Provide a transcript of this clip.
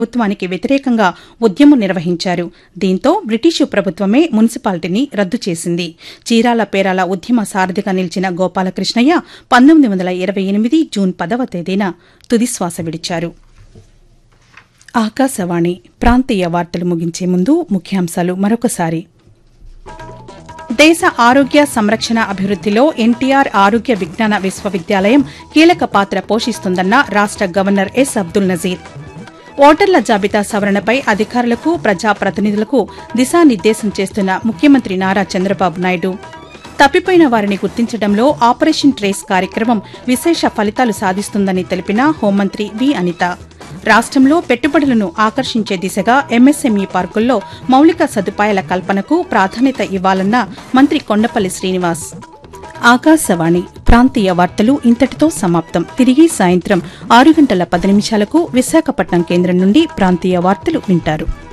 ప్రభుత్వానికి వ్యతిరేకంగా ఉద్యమం నిర్వహించారు దీంతో బ్రిటిషు ప్రభుత్వమే మున్సిపాలిటీని రద్దు చేసింది చీరాల పేరాల ఉద్యమ సారథిగా నిలిచిన గోపాలకృష్ణయ్య పంతొమ్మిది వందల ఇరవై ఎనిమిది జూన్ పదవ తేదీన తుదిశ్వాస విడిచారు ఆకాశవాణి ప్రాంతీయ వార్తలు ముగించే ముందు ముఖ్యాంశాలు మరొకసారి దేశ ఆరోగ్య సంరక్షణ అభివృద్దిలో ఎన్టీఆర్ ఆరోగ్య విజ్ఞాన విశ్వవిద్యాలయం కీలక పాత్ర పోషిస్తుందన్న రాష్ట గవర్నర్ ఎస్ అబ్దుల్ నజీర్ ఓటర్ల జాబితా సవరణపై అధికారులకు ప్రజాప్రతినిధులకు దిశానిర్దేశం చేస్తున్న ముఖ్యమంత్రి నారా చంద్రబాబు నాయుడు తప్పిపోయిన వారిని గుర్తించడంలో ఆపరేషన్ ట్రేస్ కార్యక్రమం విశేష ఫలితాలు సాధిస్తుందని తెలిపిన హోంమంత్రి వి అనిత రాష్టంలో పెట్టుబడులను ఆకర్షించే దిశగా ఎంఎస్ఎంఈ పార్కుల్లో మౌలిక సదుపాయాల కల్పనకు ప్రాధాన్యత ఇవ్వాలన్న మంత్రి కొండపల్లి శ్రీనివాస్ ఆకాశవాణి ప్రాంతీయ వార్తలు ఇంతటితో సమాప్తం తిరిగి సాయంత్రం ఆరు గంటల పది నిమిషాలకు విశాఖపట్నం కేంద్రం నుండి ప్రాంతీయ వార్తలు వింటారు